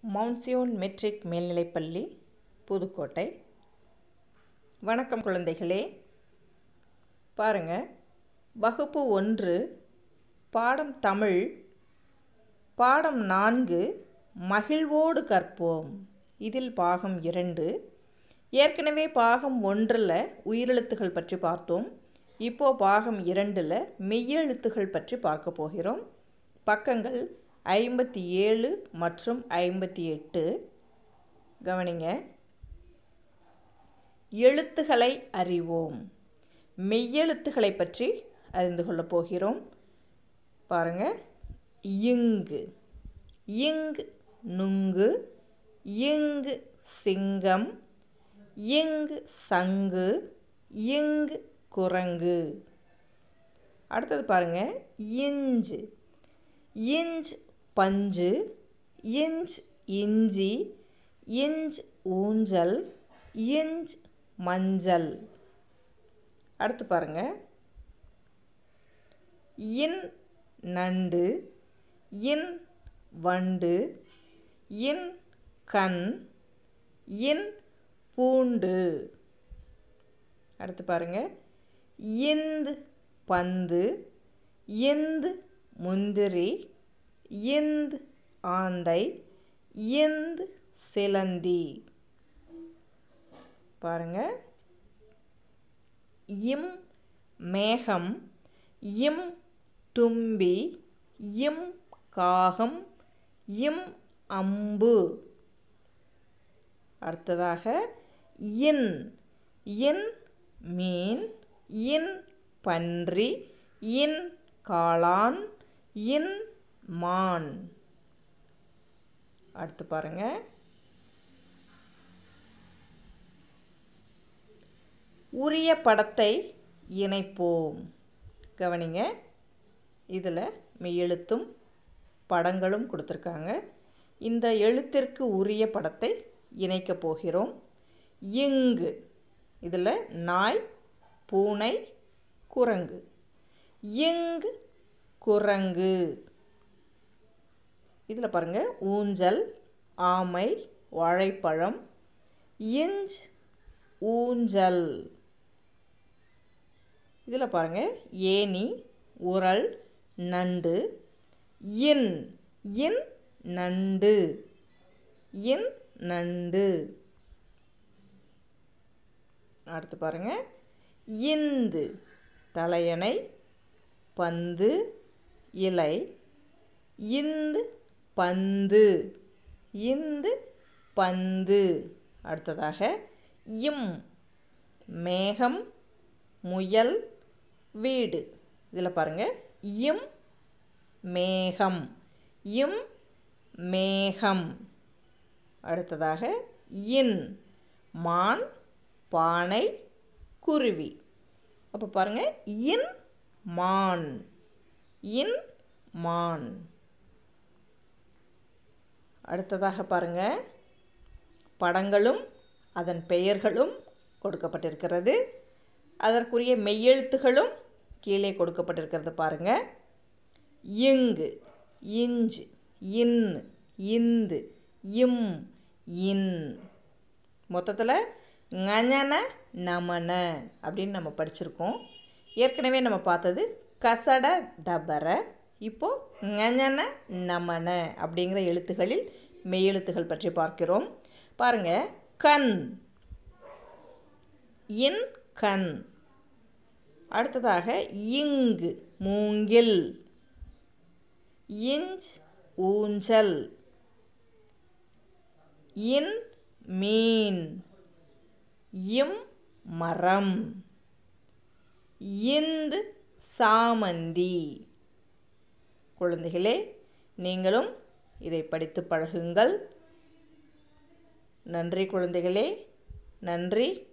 மவுன்சியோன் matric மேல்நிலைப்பள்ளி புதுக்கோட்டை வணக்கம் குழந்தைகளே பாருங்க வகுப்பு ஒன்று பாடம் தமிழ் பாடம் நான்கு மகிழ்வோடு கற்போம் இதில் பாகம் இரண்டு ஏற்கனவே பாகம் ஒன்றில் உயிரெழுத்துகள் பற்றி பார்த்தோம் இப்போ பாகம் இரண்டில் மெய்யெழுத்துகள் பற்றி பார்க்க போகிறோம் பக்கங்கள் ஐம்பத்தி ஏழு மற்றும் ஐம்பத்தி எட்டு கவனிங்க எழுத்துக்களை அறிவோம் மெய்யெழுத்துக்களை பற்றி அறிந்து கொள்ளப் போகிறோம் பாருங்க இங்கு இங்கு நுங்கு இங்கு சிங்கம் இங்கு சங்கு இங்கு குரங்கு அடுத்தது பாருங்க இஞ்சு இஞ்ச் பஞ்சு இஞ்ச் இஞ்சி இஞ்ச் ஊஞ்சல் இஞ்ச் மஞ்சள் அடுத்து பாருங்க இன் நண்டு இன் வண்டு இன் கண் இன் பூண்டு அடுத்து பாருங்க இந்து பந்து இந்து முந்திரி இந்து ஆந்தை இந்து சிலந்தி பாருங்க இம் மேகம் இம் தும்பி இம் காகம் இம் அம்பு அடுத்ததாக இன் இன் மீன் இன் பன்றி இன் காளான் இன் மான் அடுத்து பாருங்க உரிய படத்தை இணைப்போம் கவனிங்க இதில் மெய்யெழுத்தும் படங்களும் கொடுத்துருக்காங்க இந்த எழுத்திற்கு உரிய படத்தை இணைக்கப் போகிறோம் இங்கு இதில் நாய் பூனை குரங்கு இங்கு குரங்கு இதில் பாருங்கள் ஊஞ்சல் ஆமை வாழைப்பழம் இஞ்ச் ஊஞ்சல் இதில் பாருங்கள் ஏனி உரல் நண்டு இன் இன் நண்டு இன் நண்டு அடுத்து பாருங்க இந்து தலையணை பந்து இலை இந்து பந்து இந்து பந்து அடுத்ததாக இம் மேகம் முயல் வீடு இதில் பாருங்க இம் மேகம் இம் மேகம் அடுத்ததாக இன் மான் பானை குருவி அப்போ பாருங்க இன் மான் இன் மான் அடுத்ததாக பாருங்க படங்களும் அதன் பெயர்களும் கொடுக்கப்பட்டிருக்கிறது அதற்குரிய மெய்யெழுத்துகளும் கீழே கொடுக்கப்பட்டிருக்கிறது பாருங்க இங்கு இஞ்சு இன் இந்து இம் இன் மொத்தத்தில் ஞன நமன அப்படின்னு நம்ம படிச்சிருக்கோம் ஏற்கனவே நம்ம பார்த்தது கசட டபர இப்போ ஞன நமன அப்படிங்கிற எழுத்துகளில் மெய்யெழுத்துகள் பற்றி பார்க்கிறோம் பாருங்க கண் இன் கண் அடுத்ததாக இங்கு மூங்கில் இஞ்ச் ஊஞ்சல் இன் மீன் இம் மரம் இந்து சாமந்தி குழந்தைகளே நீங்களும் இதை படித்து பழகுங்கள் நன்றி குழந்தைகளே நன்றி